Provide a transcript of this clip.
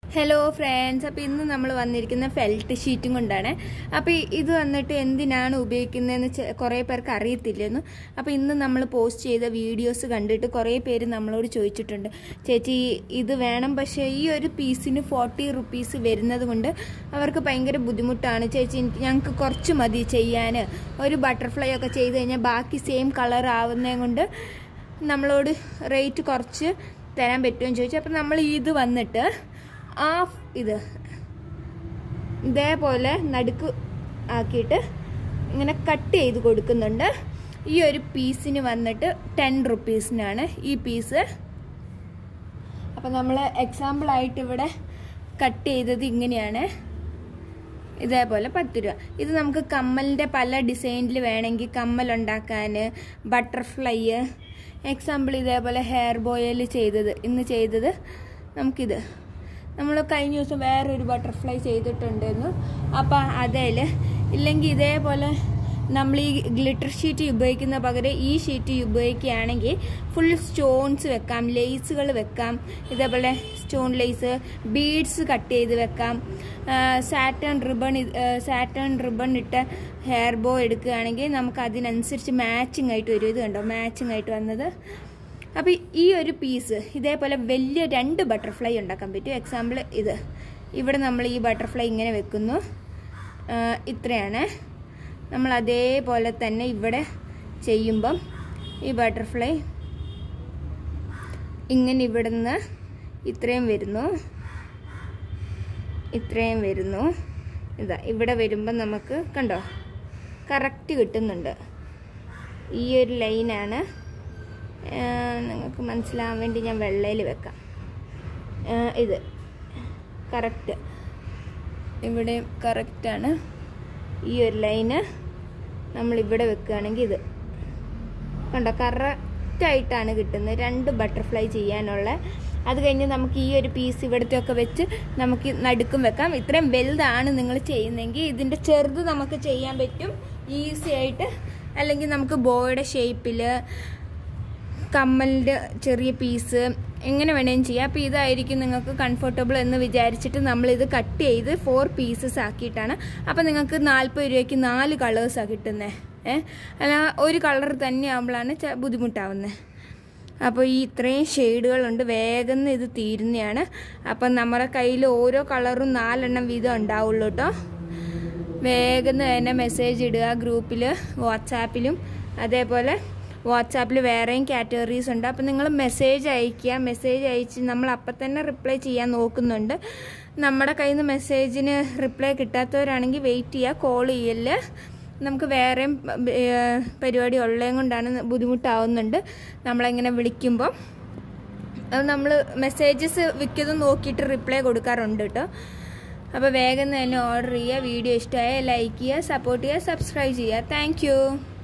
hello friends അപ്പോൾ ഇന്ന് നമ്മൾ വന്നിരിക്കുന്ന ഫെൽറ്റ് ഷീറ്റും കൊണ്ടാണ് അപ്പോൾ ഇത് വന്നിട്ട് എന്തിനാണ് ഉപയോഗിക്കുന്നതെന്ന് ചെ- കുറേ പേർക്ക് അറിയത്തില്ലെന്നു അപ്പോൾ ഇന്ന് നമ്മൾ പോസ്റ്റ് ചെയ്ത വീഡിയോസ് കണ്ടിട്ട് കുറേ പേര് നമ്മളോട് ചോദിച്ചിട്ടുണ്ട് ചേച്ചി ഇത് വേണം പക്ഷേ ഈ ഒരു പീസിന് ഫോർട്ടി റുപ്പീസ് വരുന്നത് കൊണ്ട് അവർക്ക് ഭയങ്കര ബുദ്ധിമുട്ടാണ് ചേച്ചി എനിക്ക് ഞങ്ങൾക്ക് കുറച്ച് മതി ചെയ്യാൻ ഒരു ബട്ടർഫ്ലൈ ഒക്കെ ചെയ്ത് കഴിഞ്ഞാൽ ബാക്കി സെയിം കളർ ആവുന്നതും കൊണ്ട് നമ്മളോട് റേറ്റ് കുറച്ച് തരാൻ പറ്റുമെന്ന് ചോദിച്ചു അപ്പം നമ്മൾ ഇത് വന്നിട്ട് ആ ഇത് ഇതേപോലെ നടുക്ക് ആക്കിയിട്ട് ഇങ്ങനെ കട്ട് ചെയ്ത് കൊടുക്കുന്നുണ്ട് ഈ ഒരു പീസിന് വന്നിട്ട് ടെൻ റുപ്പീസിനാണ് ഈ പീസ് അപ്പം നമ്മൾ എക്സാമ്പിളായിട്ട് ഇവിടെ കട്ട് ചെയ്തത് ഇങ്ങനെയാണ് ഇതേപോലെ പത്ത് രൂപ ഇത് നമുക്ക് കമ്മലിൻ്റെ പല ഡിസൈനിൽ വേണമെങ്കിൽ കമ്മൽ ഉണ്ടാക്കാൻ ബട്ടർഫ്ലൈ എക്സാമ്പിൾ ഇതേപോലെ ഹെയർ ബോയിൽ ചെയ്തത് ഇന്ന് ചെയ്തത് നമുക്കിത് നമ്മൾ കഴിഞ്ഞ ദിവസം വേറൊരു ബട്ടർഫ്ലൈ ചെയ്തിട്ടുണ്ടായിരുന്നു അപ്പം അതേൽ ഇല്ലെങ്കിൽ ഇതേപോലെ നമ്മൾ ഈ ഗ്ലിറ്റർ ഷീറ്റ് ഉപയോഗിക്കുന്ന പകരം ഈ ഷീറ്റ് ഉപയോഗിക്കുകയാണെങ്കിൽ ഫുൾ സ്റ്റോൺസ് വെക്കാം ലേസുകൾ വെക്കാം ഇതേപോലെ സ്റ്റോൺ ലേസ് ബീഡ്സ് കട്ട് ചെയ്ത് വെക്കാം സാറ്റേൺ റിബൺ സാറ്റേൺ റിബൺ ഇട്ട ഹെയർ ബോ എടുക്കുകയാണെങ്കിൽ നമുക്ക് അതിനനുസരിച്ച് മാച്ചിങ് ആയിട്ട് വരും ഇത് കണ്ടോ മാച്ചിങ് ആയിട്ട് വന്നത് അപ്പോൾ ഈ ഒരു പീസ് ഇതേപോലെ വലിയ രണ്ട് ബട്ടർഫ്ലൈ ഉണ്ടാക്കാൻ പറ്റും എക്സാമ്പിൾ ഇത് ഇവിടെ നമ്മൾ ഈ ബട്ടർഫ്ലൈ ഇങ്ങനെ വെക്കുന്നു ആ, ഇത്രയാണ് നമ്മൾ അതേപോലെ തന്നെ ഇവിടെ ചെയ്യുമ്പം ഈ ബട്ടർഫ്ലൈ ഇങ്ങനെ ഇവിടുന്ന് ഇത്രയും വരുന്നു ഇത്രയും വരുന്നു ഇതാ ഇവിടെ വരുമ്പം നമുക്ക് കണ്ടോ കറക്റ്റ് കിട്ടുന്നുണ്ട് ഈ ഒരു ലൈനാണ് നിങ്ങൾക്ക് മനസ്സിലാവാൻ വേണ്ടി ഞാൻ വെള്ളയിൽ വെക്കാം ആ, ഇത് കറക്റ്റ് ഇവിടെ കറക്റ്റാണ് ഈ ഒരു ലൈന് നമ്മളിവിടെ വെക്കുകയാണെങ്കിൽ ഇത് കണ്ടോ കറക്റ്റായിട്ടാണ് കിട്ടുന്നത് രണ്ട് ബട്ടർഫ്ലൈ ചെയ്യാനുള്ള അത് കഴിഞ്ഞ് നമുക്ക് ഈ ഒരു പീസ് ഇവിടുത്തെ ഒക്കെ വെച്ച് നമുക്ക് നടുക്കും വെക്കാം ഇത്രയും വലുതാണ് നിങ്ങൾ ചെയ്യുന്നതെങ്കിൽ ഇതിൻ്റെ ചെറുത് നമുക്ക് ചെയ്യാൻ പറ്റും ഈസി ആയിട്ട് അല്ലെങ്കിൽ നമുക്ക് ബോയുടെ ഷേപ്പിൽ കമ്മലിൻ്റെ ചെറിയ പീസ് എങ്ങനെ വേണേലും ചെയ്യാം അപ്പോൾ ഇതായിരിക്കും നിങ്ങൾക്ക് കംഫർട്ടബിൾ എന്ന് വിചാരിച്ചിട്ട് നമ്മളിത് കട്ട് ചെയ്ത് ഫോർ പീസസ് ആക്കിയിട്ടാണ് അപ്പോൾ നിങ്ങൾക്ക് നാൽപ്പത് രൂപയ്ക്ക് നാല് കളേഴ്സാണ് കിട്ടുന്നത് ഏഹ് അല്ല ഒരു കളർ തന്നെ ആകുമ്പോഴാണ് ച- ബുദ്ധിമുട്ടാവുന്നത് അപ്പോൾ ഈ ഇത്രയും ഷെയ്ഡുകളുണ്ട് വേഗം ഇത് തീരുന്നതാണ് അപ്പം നമ്മുടെ കയ്യിൽ ഓരോ കളറും നാലെണ്ണം വീതം ഉണ്ടാവുള്ളൂ കേട്ടോ വേഗം തന്നെ മെസ്സേജ് ഇടുക ഗ്രൂപ്പിൽ വാട്സാപ്പിലും അതേപോലെ വാട്സാപ്പിൽ വേറെയും കാറ്റഗറീസ് ഉണ്ട് അപ്പോൾ നിങ്ങൾ മെസ്സേജ് അയയ്ക്കുക മെസ്സേജ് അയച്ച് നമ്മൾ അപ്പം തന്നെ റിപ്ലൈ ചെയ്യാൻ നോക്കുന്നുണ്ട് നമ്മുടെ കയ്യിൽ നിന്ന് മെസ്സേജിന് റിപ്ലൈ കിട്ടാത്തവരാണെങ്കിൽ വെയിറ്റ് ചെയ്യുക കോൾ ചെയ്യല് നമുക്ക് വേറെയും ഏഹ്, പരിപാടി ഉള്ളതും കൊണ്ടാണ് ബുദ്ധിമുട്ടാവുന്നുണ്ട് നമ്മളെങ്ങനെ വിളിക്കുമ്പോൾ അത് നമ്മൾ മെസ്സേജസ് വിൽക്കുന്നത് നോക്കിയിട്ട് റിപ്ലൈ കൊടുക്കാറുണ്ട് കേട്ടോ അപ്പോൾ വേഗം തന്നെ ഓർഡർ ചെയ്യുക വീഡിയോ ഇഷ്ടമായ ലൈക്ക് ചെയ്യുക സപ്പോർട്ട് ചെയ്യുക സബ്സ്ക്രൈബ് ചെയ്യുക താങ്ക്